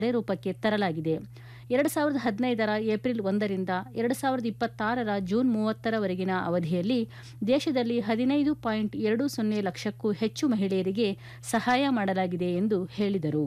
ರೂಪಕ್ಕೆ ತರಲಾಗಿದೆ ಎರಡು ಸಾವಿರದ ಹದಿನೈದರ ಏಪ್ರಿಲ್ ಒಂದರಿಂದ ಎರಡು ಸಾವಿರದ ಇಪ್ಪತ್ತಾರರ ಜೂನ್ ಮೂವತ್ತರವರೆಗಿನ ಅವಧಿಯಲ್ಲಿ ದೇಶದಲ್ಲಿ ಹದಿನೈದು ಪಾಯಿಂಟ್ ಎರಡು ಸೊನ್ನೆ ಲಕ್ಷಕ್ಕೂ ಹೆಚ್ಚು ಮಹಿಳೆಯರಿಗೆ ಸಹಾಯ ಮಾಡಲಾಗಿದೆ ಎಂದು ಹೇಳಿದರು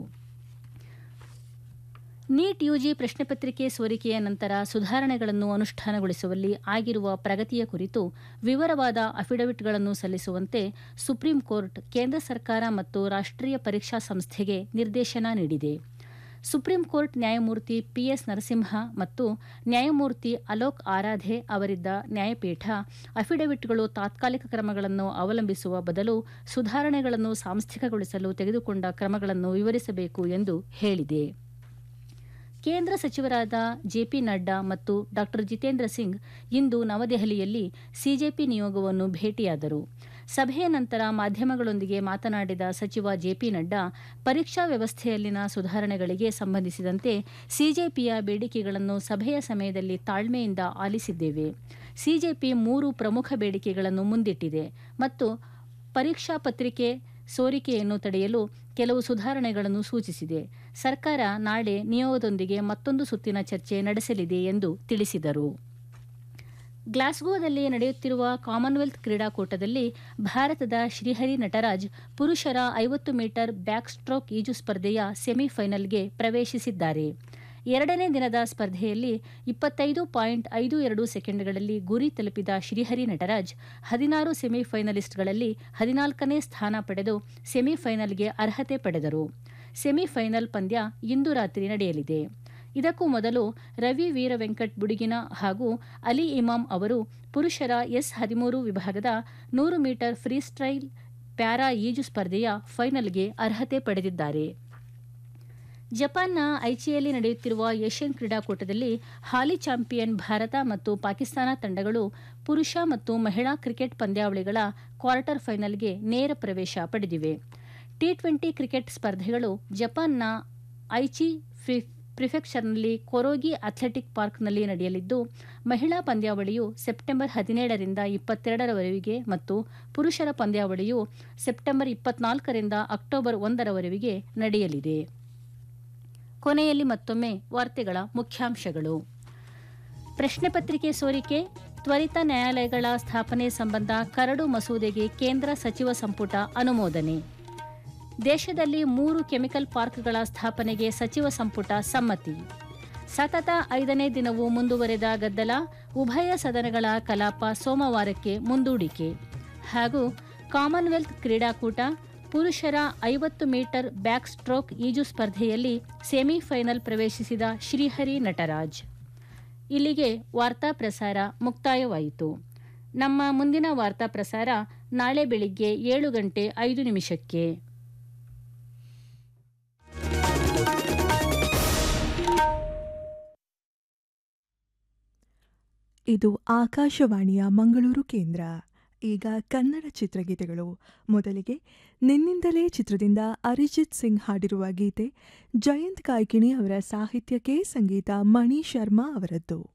ನೀಟ್ ಯುಜಿ ಪ್ರಶ್ನೆ ಪತ್ರಿಕೆ ಸೋರಿಕೆಯ ನಂತರ ಸುಧಾರಣೆಗಳನ್ನು ಅನುಷ್ಠಾನಗೊಳಿಸುವಲ್ಲಿ ಆಗಿರುವ ಪ್ರಗತಿಯ ಕುರಿತು ವಿವರವಾದ ಅಫಿಡವಿಟ್ಗಳನ್ನು ಸಲ್ಲಿಸುವಂತೆ ಸುಪ್ರೀಂ ಕೋರ್ಟ್ ಕೇಂದ್ರ ಸರ್ಕಾರ ಮತ್ತು ರಾಷ್ಟ್ರೀಯ ಪರೀಕ್ಷಾ ಸಂಸ್ಥೆಗೆ ನಿರ್ದೇಶನ ನೀಡಿದೆ ಸುಪ್ರೀಂ ಕೋರ್ಟ್ ನ್ಯಾಯಮೂರ್ತಿ ಪಿಎಸ್ ನರಸಿಂಹ ಮತ್ತು ನ್ಯಾಯಮೂರ್ತಿ ಅಲೋಕ್ ಆರಾಧೆ ಅವರಿದ್ದ ನ್ಯಾಯಪೀಠ ಅಫಿಡವಿಟ್ಗಳು ತಾತ್ಕಾಲಿಕ ಕ್ರಮಗಳನ್ನು ಅವಲಂಬಿಸುವ ಬದಲು ಸುಧಾರಣೆಗಳನ್ನು ಸಾಂಸ್ಥಿಕಗೊಳಿಸಲು ತೆಗೆದುಕೊಂಡ ಕ್ರಮಗಳನ್ನು ವಿವರಿಸಬೇಕು ಎಂದು ಹೇಳಿದೆ ಕೇಂದ್ರ ಸಚಿವರಾದ ಜೆಪಿ ನಡ್ಡಾ ಮತ್ತು ಡಾ ಜಿತೇಂದ್ರ ಸಿಂಗ್ ಇಂದು ನವದೆಹಲಿಯಲ್ಲಿ ಸಿಜೆಪಿ ನಿಯೋಗವನ್ನು ಭೇಟಿಯಾದರು ಸಭೆಯ ನಂತರ ಮಾಧ್ಯಮಗಳೊಂದಿಗೆ ಮಾತನಾಡಿದ ಸಚಿವ ಜೆಪಿ ನಡ್ಡಾ ಪರೀಕ್ಷಾ ವ್ಯವಸ್ಥೆಯಲ್ಲಿನ ಸುಧಾರಣೆಗಳಿಗೆ ಸಂಬಂಧಿಸಿದಂತೆ ಸಿಜೆಪಿಯ ಬೇಡಿಕೆಗಳನ್ನು ಸಭೆಯ ಸಮಯದಲ್ಲಿ ತಾಳ್ಮೆಯಿಂದ ಆಲಿಸಿದ್ದೇವೆ ಸಿಜೆಪಿ ಮೂರು ಪ್ರಮುಖ ಬೇಡಿಕೆಗಳನ್ನು ಮುಂದಿಟ್ಟಿದೆ ಮತ್ತು ಪರೀಕ್ಷಾ ಪತ್ರಿಕೆ ಸೋರಿಕೆಯನ್ನು ತಡೆಯಲು ಕೆಲವು ಸುಧಾರಣೆಗಳನ್ನು ಸೂಚಿಸಿದೆ ಸರ್ಕಾರ ನಾಳೆ ನಿಯೋಗದೊಂದಿಗೆ ಮತ್ತೊಂದು ಸುತ್ತಿನ ಚರ್ಚೆ ನಡೆಸಲಿದೆ ಎಂದು ತಿಳಿಸಿದರು ಗ್ಲಾಸ್ಗೋದಲ್ಲಿ ನಡೆಯುತ್ತಿರುವ ಕಾಮನ್ವೆಲ್ತ್ ಕ್ರೀಡಾಕೂಟದಲ್ಲಿ ಭಾರತದ ಶ್ರೀಹರಿ ನಟರಾಜ್ ಪುರುಷರ ಐವತ್ತು ಮೀಟರ್ ಬ್ಯಾಕ್ ಸ್ಟ್ರೋಕ್ ಈಜು ಸ್ಪರ್ಧೆಯ ಸೆಮಿಫೈನಲ್ಗೆ ಪ್ರವೇಶಿಸಿದ್ದಾರೆ ಎರಡನೇ ದಿನದ ಸ್ಪರ್ಧೆಯಲ್ಲಿ ಇಪ್ಪತ್ತೈದು ಪಾಯಿಂಟ್ ಐದು ಎರಡು ಸೆಕೆಂಡ್ಗಳಲ್ಲಿ ಗುರಿ ತಲುಪಿದ ಶ್ರೀಹರಿ ನಟರಾಜ್ ಹದಿನಾರು ಸೆಮಿಫೈನಲಿಸ್ಟ್ಗಳಲ್ಲಿ ಹದಿನಾಲ್ಕನೇ ಸ್ಥಾನ ಪಡೆದು ಸೆಮಿಫೈನಲ್ಗೆ ಅರ್ಹತೆ ಪಡೆದರು ಸೆಮಿಫೈನಲ್ ಪಂದ್ಯ ಇಂದು ರಾತ್ರಿ ನಡೆಯಲಿದೆ ಇದಕ್ಕೂ ಮೊದಲು ರವಿ ವೀರ ವೆಂಕಟ್ ಬುಡಿಗಿನ ಹಾಗೂ ಅಲಿ ಇಮಾಮ್ ಅವರು ಪುರುಷರ ಎಸ್ ಹದಿಮೂರು ವಿಭಾಗದ ನೂರು ಮೀಟರ್ ಫ್ರೀಸ್ಟೈಲ್ ಪ್ಯಾರಾ ಈಜು ಸ್ಪರ್ಧೆಯ ಫೈನಲ್ಗೆ ಅರ್ಹತೆ ಪಡೆದಿದ್ದಾರೆ ಜಪಾನ್ನ ಐಚಿಯಲ್ಲಿ ನಡೆಯುತ್ತಿರುವ ಏಷ್ಯನ್ ಕ್ರೀಡಾಕೂಟದಲ್ಲಿ ಹಾಲಿ ಚಾಂಪಿಯನ್ ಭಾರತ ಮತ್ತು ಪಾಕಿಸ್ತಾನ ತಂಡಗಳು ಪುರುಷ ಮತ್ತು ಮಹಿಳಾ ಕ್ರಿಕೆಟ್ ಪಂದ್ಯಾವಳಿಗಳ ಕ್ವಾರ್ಟರ್ ಫೈನಲ್ಗೆ ನೇರ ಪ್ರವೇಶ ಪಡೆದಿವೆ ಟಿ ಟ್ವೆಂಟಿ ಕ್ರಿಕೆಟ್ ಸ್ಪರ್ಧೆಗಳು ಜಪಾನ್ನ ಐಚಿ ಪ್ರಿಫೆಕ್ಚರ್ನಲ್ಲಿ ಕೊರೋಗಿ ಅಥ್ಲೆಟಿಕ್ ಪಾರ್ಕ್ನಲ್ಲಿ ನಡೆಯಲಿದ್ದು ಮಹಿಳಾ ಪಂದ್ಯಾವಳಿಯು ಸೆಪ್ಟೆಂಬರ್ ಹದಿನೇಳರಿಂದ ಇಪ್ಪತ್ತೆರಡರವರೆಗೆ ಮತ್ತು ಪುರುಷರ ಪಂದ್ಯಾವಳಿಯು ಸೆಪ್ಟೆಂಬರ್ ಇಪ್ಪತ್ನಾಲ್ಕರಿಂದ ಅಕ್ಟೋಬರ್ ಒಂದರವರೆಗೆ ನಡೆಯಲಿದೆ ಕೊನೆಯಲ್ಲಿ ಮತ್ತೊಮ್ಮೆ ವಾರ್ತೆಗಳ ಮುಖ್ಯಾಂಶಗಳು ಪ್ರಶ್ನೆ ಪತ್ರಿಕೆ ಸೋರಿಕೆ ತ್ವರಿತ ನ್ಯಾಯಾಲಯಗಳ ಸ್ಥಾಪನೆ ಸಂಬಂಧ ಕರಡು ಮಸೂದೆಗೆ ಕೇಂದ್ರ ಸಚಿವ ಸಂಪುಟ ಅನುಮೋದನೆ ದೇಶದಲ್ಲಿ ಮೂರು ಕೆಮಿಕಲ್ ಪಾರ್ಕ್ಗಳ ಸ್ಥಾಪನೆಗೆ ಸಚಿವ ಸಂಪುಟ ಸಮ್ಮತಿ ಸತತ ಐದನೇ ದಿನವೂ ಮುಂದುವರೆದ ಗದ್ದಲ ಉಭಯ ಸದನಗಳ ಕಲಾಪ ಸೋಮವಾರಕ್ಕೆ ಮುಂದೂಡಿಕೆ ಹಾಗೂ ಕಾಮನ್ವೆಲ್ತ್ ಕ್ರೀಡಾಕೂಟ ಪುರುಷರ ಐವತ್ತು ಮೀಟರ್ ಬ್ಯಾಕ್ ಸ್ಟ್ರೋಕ್ ಈಜು ಸ್ಪರ್ಧೆಯಲ್ಲಿ ಸೆಮಿಫೈನಲ್ ಪ್ರವೇಶಿಸಿದ ಶ್ರೀಹರಿ ನಟರಾಜ್ ಇಲ್ಲಿಗೆ ವಾರ್ತಾ ಪ್ರಸಾರ ಮುಕ್ತಾಯವಾಯಿತು ನಮ್ಮ ಮುಂದಿನ ವಾರ್ತಾ ಪ್ರಸಾರ ನಾಳೆ ಬೆಳಿಗ್ಗೆ ಏಳು ಗಂಟೆ ಐದು ನಿಮಿಷಕ್ಕೆ ಇದು ಆಕಾಶವಾಣಿಯ ಮಂಗಳೂರು ಕೇಂದ್ರ ಈಗ ಕನ್ನಡ ಚಿತ್ರಗೀತೆಗಳು ಮೊದಲಿಗೆ ನಿನ್ನಿಂದಲೇ ಚಿತ್ರದಿಂದ ಅರಿಜಿತ್ ಸಿಂಗ್ ಹಾಡಿರುವ ಗೀತೆ ಜಯಂತ್ ಕಾಯ್ಕಿಣಿ ಅವರ ಸಾಹಿತ್ಯಕ್ಕೆ ಸಂಗೀತ ಮಣಿ ಶರ್ಮಾ ಅವರದ್ದು